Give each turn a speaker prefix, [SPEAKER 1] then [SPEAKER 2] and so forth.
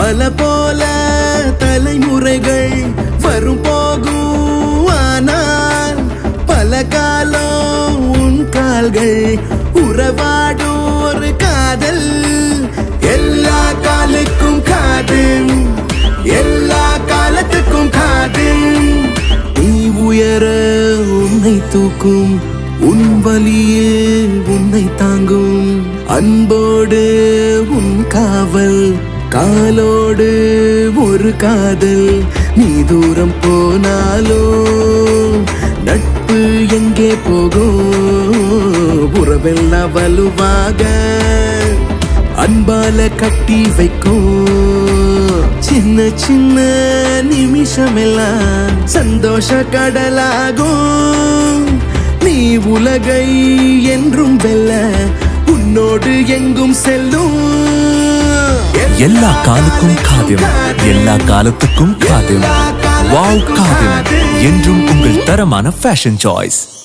[SPEAKER 1] மலை போல தலைமுறைகள் வரும் போகும் ஆனால் பல காலம் உன் கால்கள் உறவாடும் ஒரு காதல் எல்லா காலுக்கும் காது எல்லா காலத்துக்கும் காது நீ உயர உன்னை தூக்கும் உன் வழியில் உன்னை தாங்கும் அன்போடு உன் காவல் காலோடு ஒரு காதல் நீ தூரம் போனாலும் நட்பு எங்கே போகும் உறவெல்லாம் வலுவாக அன்பால கட்டி வைக்கும் சின்ன சின்ன நிமிஷமெல்லாம் சந்தோஷ கடலாகும் நீ உலகை என்றும் வெல்ல உன்னோடு எங்கும் செல்லும்
[SPEAKER 2] எல்லா காலுக்கும் காதியம் எல்லா காலத்துக்கும் காதியம் வாவ் காதியம் என்றும் உங்கள் தரமான ஃபேஷன் சாய்ஸ்